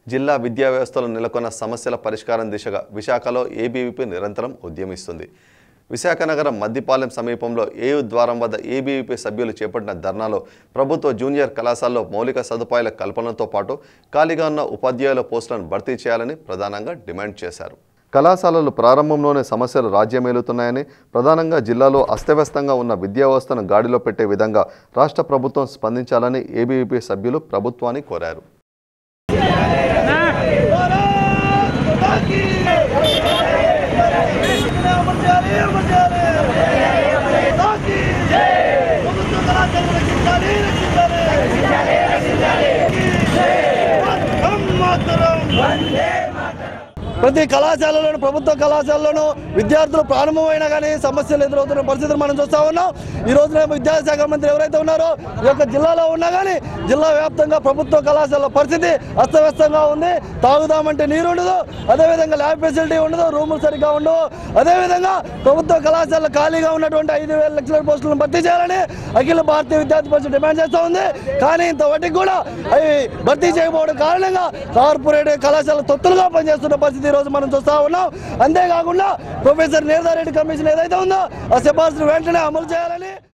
జిల్లా విద్యా వ్యవస్థలో నెలకొన్న సమస్యల పరిష్కారం దిశగా విశాఖలో ఏబీవీపీ నిరంతరం ఉద్యమిస్తుంది విశాఖ నగరం మద్దిపాలెం సమీపంలో ఏయు ద్వారం వద్ద ఏబీవీపీ సభ్యులు చేపట్టిన ధర్నాలో ప్రభుత్వ జూనియర్ కళాశాలలో మౌలిక సదుపాయాల కల్పనతో పాటు ఖాళీగా ఉన్న ఉపాధ్యాయుల పోస్టులను భర్తీ చేయాలని ప్రధానంగా డిమాండ్ చేశారు కళాశాలలు ప్రారంభంలోనే సమస్యలు రాజ్యమేలుతున్నాయని ప్రధానంగా జిల్లాలో అస్తవ్యస్తంగా ఉన్న విద్యా వ్యవస్థను గాడిలో పెట్టే విధంగా రాష్ట్ర ప్రభుత్వం స్పందించాలని ఏబీవీపీ సభ్యులు ప్రభుత్వాన్ని కోరారు ప్రతి కళాశాలలోను ప్రభుత్వ కళాశాలలోనూ విద్యార్థులు ప్రారంభమైనా కానీ సమస్యలు ఎదురవుతున్న పరిస్థితులు మనం చూస్తా ఉన్నాం ఈ రోజున విద్యాశాఖ మంత్రి ఎవరైతే ఉన్నారో ఈ యొక్క జిల్లాలో ఉన్నా కానీ జిల్లా వ్యాప్తంగా ప్రభుత్వ కళాశాల పరిస్థితి అస్తవ్యస్తంగా ఉంది తాగుదామంటే నీరు ఉండదు అదేవిధంగా ల్యాబ్ ఫెసిలిటీ ఉండదు రూములు సరిగ్గా ఉండవు అదేవిధంగా ప్రభుత్వ కళాశాల ఖాళీగా ఉన్నటువంటి ఐదు వేల లక్షల పోస్టులను భర్తీ చేయాలని అఖిల భారతీయ విద్యార్థి పరిషత్ డిమాండ్ చేస్తూ ఉంది కానీ ఇంతవరకు కూడా అవి భర్తీ చేయకపోవడం కారణంగా కార్పొరేట్ కళాశాల తొత్తులుగా పనిచేస్తున్న పరిస్థితి ఈ రోజు మనం చూస్తా ఉన్నాం అంతేకాకుండా ప్రొఫెసర్ నేర్దారెడ్డి కమిషన్ ఏదైతే ఉందో ఆ సిఫార్సులు వెంటనే అమలు చేయాలని